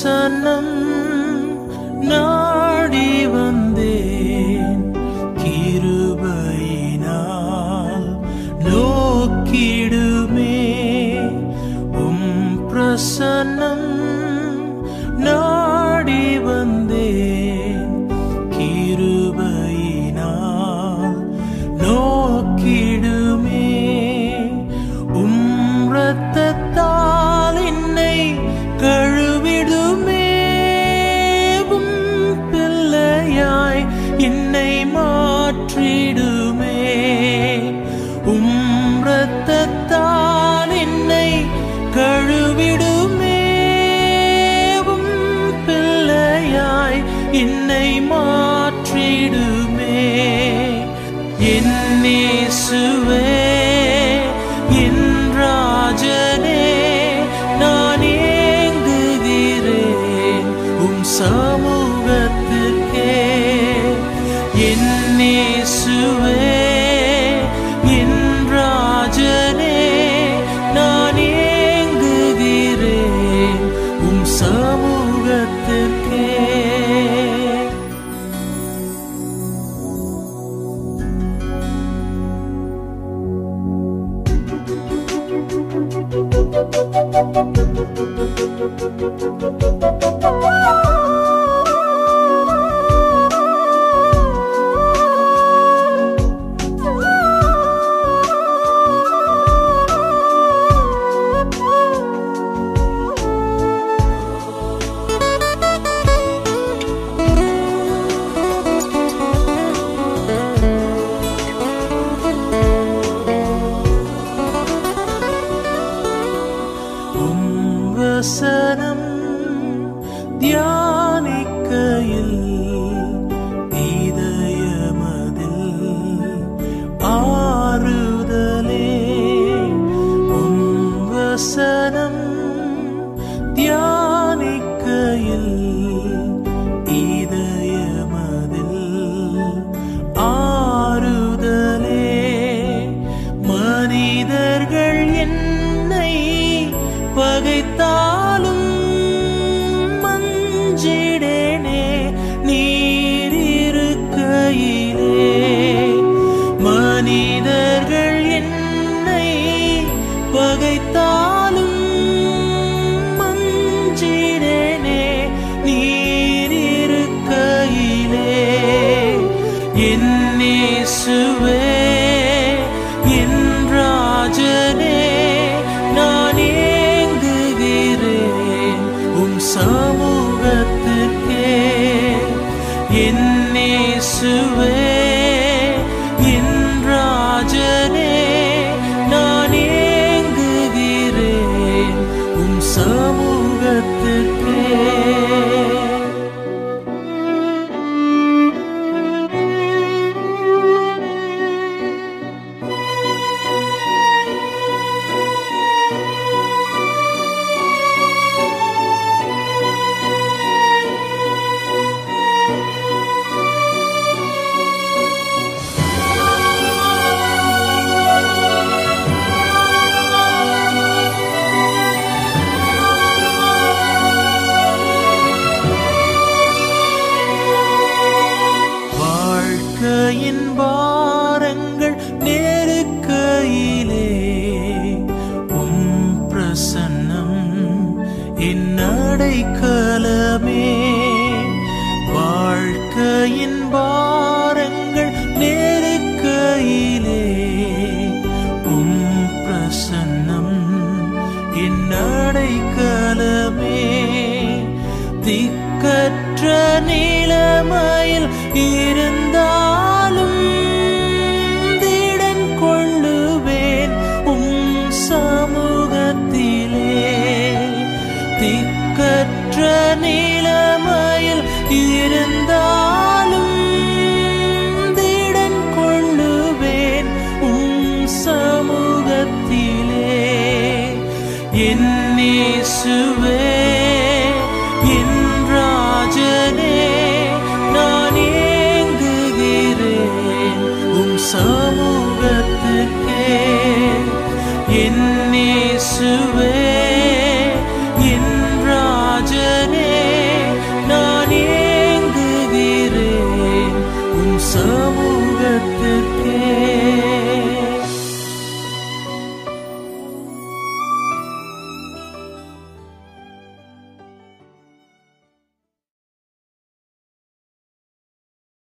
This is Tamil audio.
பிரசன்னம் நாடி வந்தேன் கிருபையினால் நோக்கிடுமே உம் பிரசன்னம் நாடி வந்தேன் கிருபையினால் நோக்கிடுமே உம் இரத்தத்தால் என்னை கழுவிடுமே உம் பிள்ளையாய் என்னை மாற்றிடுமே உம் இரத்தத்தால் என்னை கழுவிடுமே உம் பிள்ளையாய் என்னை மாற்றிடுமே என் இயேசுவே என் ராஜனே நான் ஏங்குகிறேன் உம் சமூகத்திற்கே என் இயேசுவே என் ராஜனே நான் ஏங்குகிறேன் உம் சமூகத்திற்கே உம் வசனம் தியானிக்கையில் இதயமதில் ஆறுதலே உம் வசனம் தியானிக்கையில் இதயமதில் ஆறுதலே மனிதர்கள் என்னை பகைத்தாலும் மஞ்சிடேனே நீர் இருக்கையிலே மனிதர்கள் என்னை பகைத்தாலும் மஞ்சிடேனே நீர் இருக்கையிலே என் இயேசுவே என் ராஜனே நான் ஏங்குகிறேன் உம் சமூகத்திற்கே என் இயேசுவே என் ராஜனே நான் ஏங்குகிறேன் உம் சமூகத்திற்கே வாழ்க்கையின் பாரங்கள் நெருக்கையிலே உம் பிரசன்னம் என் அடைக்கலமே வாழ்க்கையின் பாரங்கள் நெருக்கையிலே உம் பிரசன்னம் என் அடைக்கலமே திக்கற்ற நிலைமையில் இருந்தாலும் சமூகத்தில்